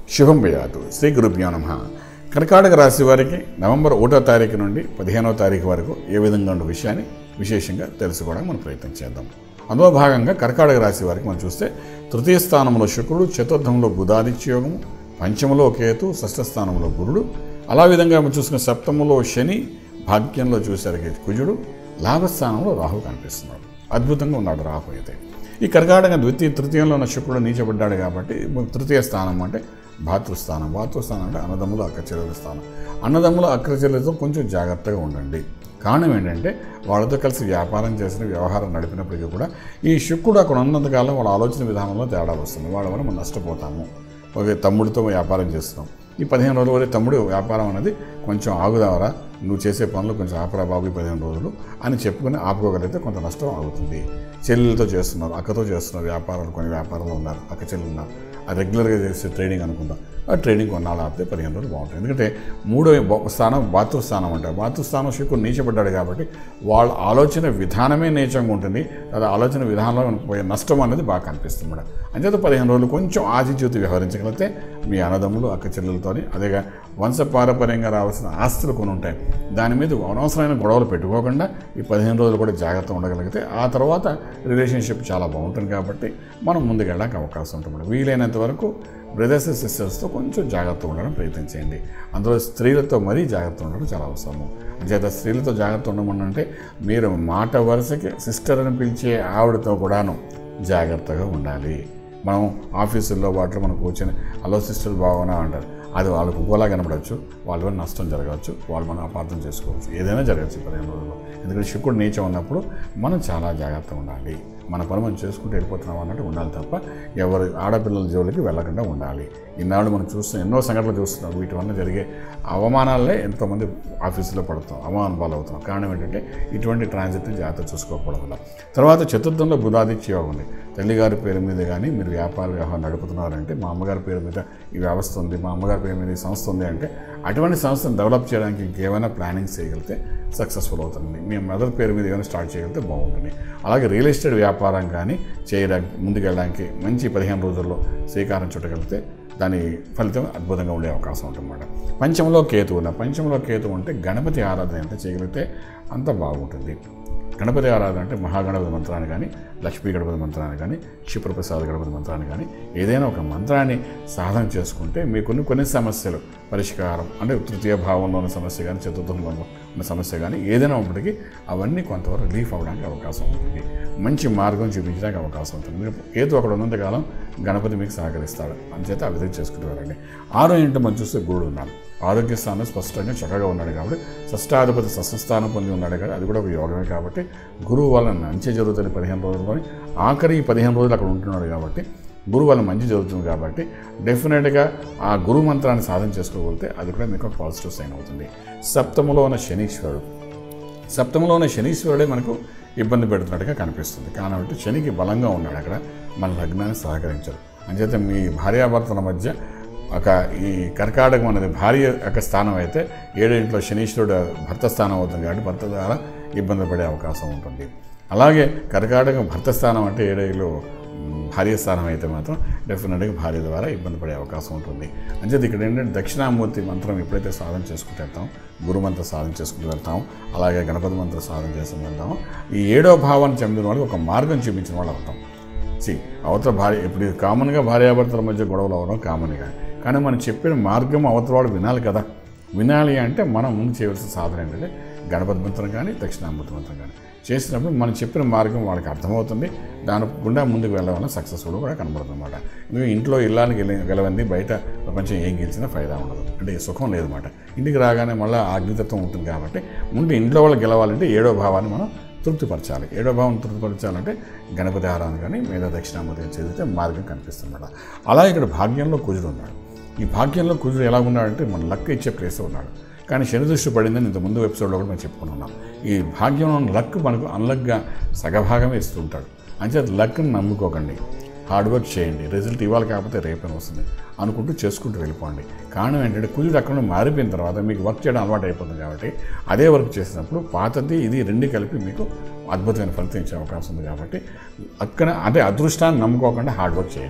శుభం భయాతు శ్రీ గురుభ్యో నమ కర్కాటక రాశి వారికి నవంబర్ ఒకటో తారీఖు నుండి పదిహేనవ తారీఖు వరకు ఏ విధంగా ఉన్న విషయాన్ని విశేషంగా తెలుసుకోవడానికి మనం ప్రయత్నం చేద్దాం అందులో భాగంగా కర్కాటక రాశి వారికి మనం చూస్తే తృతీయ స్థానంలో శుక్రుడు చతుర్థంలో బుధాదిత్య యోగము పంచమలో కేతు షష్ఠ స్థానంలో గురుడు అలా విధంగా మనం చూసుకున్న సప్తమంలో శని భాగ్యంలో చూసరికి కుజుడు లాభస్థానంలో రాహు కనిపిస్తున్నాడు అద్భుతంగా ఉన్నాడు రాహు అయితే ఈ కర్కాటక ద్వితీయ తృతీయంలో ఉన్న శుక్రుడు నీచబడ్డాడు కాబట్టి తృతీయ స్థానం అంటే భాతృస్థానం భాతృస్థానం అంటే అన్నదమ్ముల అక్కచెల్లెల స్థానం అన్నదమ్ముల అక్కచెల్లెలతో కొంచెం జాగ్రత్తగా ఉండండి కారణం ఏంటంటే వాళ్ళతో కలిసి వ్యాపారం చేసిన వ్యవహారం నడిపినప్పటికీ కూడా ఈ శుక్రుడు అక్కడ ఉన్నంతకాలం వాళ్ళ ఆలోచన విధానంలో తేడా వస్తుంది వాళ్ళ వల్ల మనం నష్టపోతాము ఒక తమ్ముడితో వ్యాపారం చేస్తున్నాం ఈ పదిహేను రోజుల వరకు తమ్ముడు వ్యాపారం అనేది కొంచెం ఆగుదావరా నువ్వు చేసే పనులు కొంచెం ఆపరా బాబు ఈ పదిహేను రోజులు అని చెప్పుకుని ఆపుకోగలిగితే కొంత నష్టం అవుతుంది చెల్లెలతో చేస్తున్నారు అక్కతో చేస్తున్నారు వ్యాపారాలు కొన్ని వ్యాపారాలు ఉన్నారు అక్క చెల్లెలు ఉన్నారు ఆ రెగ్యులర్గా చేసే ట్రేడింగ్ అనుకుందాం ఆ ట్రేడింగ్ కొన్నాళ్ళు ఆపితే పదిహేను రోజులు బాగుంటుంది ఎందుకంటే మూడో బా- స్థానం బాతృస్థానం అంటారు బాతృస్థానం శుక్రుడు నీచబడ్డాడు కాబట్టి వాళ్ళ ఆలోచన విధానమే నీచంగా ఉంటుంది అది ఆలోచన విధానంలో మనకు పోయే నష్టం అనేది బాగా కనిపిస్తుంది మేడం అంచేత పదిహేను రోజులు కొంచెం ఆచితూచి వ్యవహరించగలిగితే మీ అన్నదమ్ములు అక్క చెల్లెలతోని అదేగా వంశపారపర్యంగా రావాల్సిన ఆస్తులు కొన్ని ఉంటాయి దాని మీద అనవసరమైన గొడవలు పెట్టుకోకుండా ఈ పదిహేను రోజులు కూడా జాగ్రత్త ఉండగలిగితే ఆ తర్వాత రిలేషన్షిప్ చాలా బాగుంటుంది కాబట్టి మనం ముందుకెళ్ళడానికి అవకాశం ఉంటుంది వీలైనంత వరకు బ్రదర్స్ సిస్టర్స్తో కొంచెం జాగ్రత్త ఉండడం ప్రయత్నం చేయండి అందులో స్త్రీలతో మరీ జాగ్రత్త ఉండడం చాలా అవసరము అంచేత స్త్రీలతో జాగ్రత్త ఉండమని అంటే మీరు మాట వరుసకి సిస్టర్ అని పిలిచే ఆవిడతో కూడాను జాగ్రత్తగా ఉండాలి మనం ఆఫీసుల్లో వాటిలో మనం కూర్చొని హలో సిస్టర్ బాగున్నా అంటారు అది వాళ్ళకు ఇంకోలా కనపడవచ్చు వాళ్ళ వల్ల నష్టం జరగవచ్చు వాళ్ళు మనం అపార్థం చేసుకోవచ్చు ఏదైనా జరగచ్చు పదిహేను రోజుల్లో ఎందుకంటే శుక్రుడు నీచం ఉన్నప్పుడు మనం చాలా జాగ్రత్తగా ఉండాలి మన పని మనం చేసుకుంటూ వెళ్ళిపోతున్నాం అన్నట్టు ఉండాలి తప్ప ఎవరి ఆడపిల్లల జోలికి వెళ్ళకుండా ఉండాలి ఇన్నాళ్ళు మనం చూస్తున్నాం ఎన్నో సంఘటనలు చూస్తున్నాం వీటి వల్ల జరిగే అవమానాలే ఎంతోమంది ఆఫీసులో పడుతాం అవమానం పాలవుతున్నాం కారణం ఏంటంటే ఇటువంటి ట్రాన్సిట్ని జాగ్రత్త చూసుకోకపోవడం వల్ల తర్వాత చతుర్థంలో బుధాదిత్య యోగం ఉంది తల్లిగారి పేరు మీద కానీ మీరు వ్యాపార వ్యవహారం నడుపుతున్నారంటే మా అమ్మగారి పేరు మీద ఈ వ్యవస్థ ఉంది మా అమ్మగారి పేరు మీద ఈ సంస్థ ఉంది అంటే అటువంటి సంస్థను డెవలప్ చేయడానికి ఇంకేమైనా ప్లానింగ్ చేయగలిగితే సక్సెస్ఫుల్ అవుతుంది మీ మదర్ పేరు మీద ఏమైనా స్టార్ట్ చేయగలిగితే బాగుంటుంది అలాగే రియల్ ఎస్టేట్ వ్యాపారం కానీ చేయడానికి ముందుకెళ్ళడానికి మంచి పదిహేను రోజుల్లో శ్రీకారం చుట్టగలిగితే దాని ఫలితం అద్భుతంగా ఉండే అవకాశం ఉంటుందన్నమాట పంచంలో కేతు ఉన్న పంచంలో కేతు ఉంటే గణపతి ఆరాధన ఎంత చేయగలిగితే అంత బాగుంటుంది గణపతి ఆరాధన అంటే మహాగణపతి మంత్రాన్ని కానీ లక్ష్మీ గణపతి మంత్రాన్ని కానీ క్షిప్రప్రసాద గణపతి మంత్రాన్ని కానీ ఏదైనా ఒక మంత్రాన్ని సాధన చేసుకుంటే మీకున్న కొన్ని సమస్యలు పరిష్కారం అంటే తృతీయ భావంలో ఉన్న సమస్య కానీ చతుర్థంలో ఉన్న సమస్య కానీ ఏదైనా ఉన్నప్పటికీ అవన్నీ కొంతవరకు రిలీఫ్ అవ్వడానికి అవకాశం ఉంటుంది మంచి మార్గం చూపించడానికి అవకాశం ఉంటుంది మీరు ఏదో అక్కడ ఉన్నంతకాలం గణపతి మీకు సహకరిస్తాడు అంచేత ఆ విధంగా చేసుకుంటూ వెళ్ళండి ఆరో ఇంటి మనం చూస్తే గురుడు ఉన్నాడు ఆరోగ్య స్థానం స్పష్టంగా చక్కగా ఉన్నాడు కాబట్టి షష్టాధిపతి షష్ఠస్థానం పొంది ఉన్నాడు కాబట్టి అది కూడా ఒక యోగమే కాబట్టి గురువు వల్ల మంచి జరుగుతుంది పదిహేను రోజుల్లోని ఆఖరి ఈ పదిహేను రోజులు అక్కడ ఉంటున్నాడు కాబట్టి గురువు వల్ల మంచి జరుగుతుంది కాబట్టి డెఫినెట్గా ఆ గురు మంత్రాన్ని సాధన చేసుకోగలిగితే అది కూడా మీకు పాజిటివ్ సైన్ అవుతుంది సప్తములో ఉన్న శనీశ్వరుడు సప్తమంలో ఉన్న శనీశ్వరుడే మనకు ఇబ్బంది పెడుతున్నట్టుగా కనిపిస్తుంది కాబట్టి శనికి బలంగా ఉన్నాడు అక్కడ మన లగ్నాన్ని సహకరించరు అంచేత మీ భార్యాభర్తల మధ్య ఒక ఈ కర్కాటకం అనేది భార్య యొక్క స్థానం అయితే ఏడింట్లో శనీశ్వరుడు భర్త స్థానం అవుతుంది కాబట్టి భర్త ద్వారా ఇబ్బంది పడే అవకాశం ఉంటుంది అలాగే కర్కాటకం భర్త స్థానం అంటే ఏడేళ్ళు భార్య స్థానం అయితే మాత్రం డెఫినెట్గా భార్య ద్వారా ఇబ్బంది పడే అవకాశం ఉంటుంది అంచేది ఇక్కడ ఏంటంటే దక్షిణామూర్తి మంత్రం ఎప్పుడైతే సాధన చేసుకుంటూ వెళ్తాం గురు మంత్ర సాధన చేసుకుంటూ వెళ్తాం అలాగే గణపతి మంత్ర సాధన చేసుకుంటూ వెళ్తాం ఈ ఏడో భావాన్ని చెందిన వాళ్ళకి ఒక మార్గం చూపించిన వాళ్ళు అవుతాం సి అవతల భార్య ఇప్పుడు ఇది కామన్గా భార్యాభర్తల మధ్య గొడవలు అవడం కామన్గా కానీ మనం చెప్పిన మార్గం అవతల వాడు వినాలి కదా వినాలి అంటే మనం ముందు చేయవలసిన సాధన ఏంటంటే గణపతి మంత్రం కానీ దక్షిణామూర్తి మంత్రం కానీ చేసినప్పుడు మనం చెప్పిన మార్గం వాళ్ళకి అర్థమవుతుంది దాని గుండా ముందుకు వెళ్ళడం సక్సెస్ఫుల్ కూడా కనబడుతుంది అనమాట నువ్వు ఇంట్లో ఇల్లానికి గెలి గెలవంది బయట ప్రపంచం ఏం గెలిచినా ఫైదా ఉండదు అంటే ఈ సుఖం లేదన్నమాట ఇంటికి రాగానే మళ్ళీ ఆగ్నితత్వం ఉంటుంది కాబట్టి ముందు ఇంట్లో వాళ్ళు గెలవాలంటే ఏడో భావాన్ని మనం తృప్తిపరచాలి ఏడో భావం తృప్తిపరచాలంటే గణపతి ఆరాధన కానీ మీద దక్షిణామూర్తి చదివితే మార్గం కనిపిస్తుందన్నమాట అలా ఇక్కడ భాగ్యంలో కుజుడు ఉన్నాడు ఈ భాగ్యంలో కుజుడు ఎలా ఉన్నాడంటే మన లక్ ఇచ్చే ప్లేస్లో ఉన్నాడు కానీ శని దృష్టి పడిందని ఇంత ముందు ఎపిసోడ్లో కూడా మనం చెప్పుకున్నాం ఈ భాగ్యంలో ఉన్న లక్ మనకు అన్లక్గా సగభాగమే ఇస్తూ ఉంటాడు అంచేత లక్ని నమ్ముకోకండి హార్డ్ వర్క్ చేయండి రిజల్ట్ ఇవ్వాలి కాకపోతే రేపే వస్తుంది అనుకుంటూ చేసుకుంటూ వెళ్ళిపోండి కారణం ఏంటంటే కుజుడు అక్కడ నుండి మారిపోయిన తర్వాత మీకు వర్క్ చేయడం అలవాటు అయిపోతుంది కాబట్టి అదే వర్క్ చేసినప్పుడు పాతది ఇది రెండు కలిపి మీకు అద్భుతమైన ఫలితం ఇచ్చే అవకాశం ఉంది కాబట్టి అక్కడ అదే అదృష్టాన్ని నమ్ముకోకుండా హార్డ్ వర్క్ చేయండి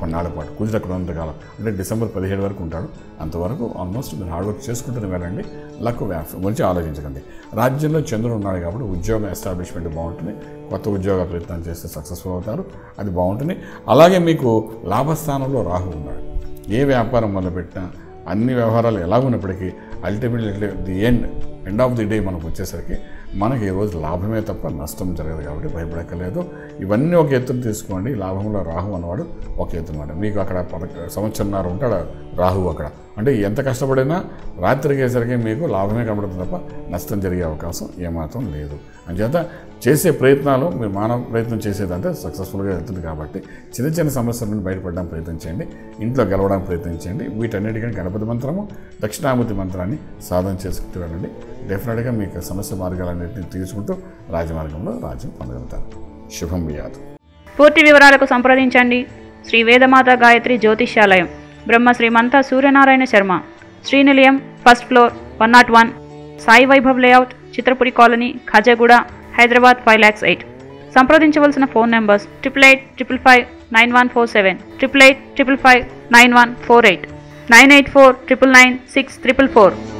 కొన్నాళ్ళ పాటు కుదిరి అక్కడ ఉన్నంతకాలం అంటే డిసెంబర్ పదిహేడు వరకు ఉంటాడు అంతవరకు ఆల్మోస్ట్ మీరు హార్డ్ వర్క్ చేసుకుంటూనే వెళ్ళండి లక్ వ్యాప్తి గురించి ఆలోచించకండి రాజ్యంలో చంద్రుడు ఉన్నాడు కాబట్టి ఉద్యోగ ఎస్టాబ్లిష్మెంట్ బాగుంటుంది కొత్త ఉద్యోగ ప్రయత్నం చేస్తే సక్సెస్ఫుల్ అవుతారు అది బాగుంటుంది అలాగే మీకు లాభస్థానంలో రాహు ఉన్నాడు ఏ వ్యాపారం మొదలుపెట్టినా అన్ని వ్యవహారాలు ఎలా ఉన్నప్పటికీ ultimately the end end of the day మనకు వచ్చేసరికి మనకి ఈ రోజు లాభమే తప్ప నష్టం జరగదు కాబట్టి భయపడక్కర్లేదు ఇవన్నీ ఒక ఎత్తున తీసుకోండి లాభంలో రాహు అన్నవాడు ఒక ఎత్తునమాట మీకు అక్కడ పదక సంవత్సరంన్నర ఉంటాడు రాహు అక్కడ అంటే ఎంత కష్టపడినా రాత్రికి అయ్యేసరికి మీకు లాభమే కనబడుతుంది తప్ప నష్టం జరిగే అవకాశం ఏమాత్రం లేదు అంచేత చేసే ప్రయత్నాలు మీరు మానవ ప్రయత్నం చేసేదంటే సక్సెస్ఫుల్గా వెళ్తుంది కాబట్టి చిన్న చిన్న సమస్యల నుండి బయటపడడానికి ప్రయత్నం చేయండి ఇంట్లో గెలవడానికి ప్రయత్నం చేయండి వీటన్నిటికీ గణపతి మంత్రము దక్షిణామూర్తి మంత్రాన్ని సాధన చేసుకుంటూ వెళ్ళండి డెఫినెట్గా మీకు సమస్య మార్గాలన్నింటినీ తీసుకుంటూ రాజమార్గంలో రాజ్యం పొందగలుగుతారు శుభం బియాదు పూర్తి వివరాలకు సంప్రదించండి Shri Vedamata Gayatri Jyotishyalayam Brahma Srimantha Suryanarayana Sharma Srinilayam first floor one nought one Sai Vaibhav layout Chitrapuri colony Khajaguda Hyderabad five lakhs eight సంప్రదించవలసిన phone numbers triple eight triple five nine one four seven triple eight triple five nine one four eight nine eight four triple nine six triple four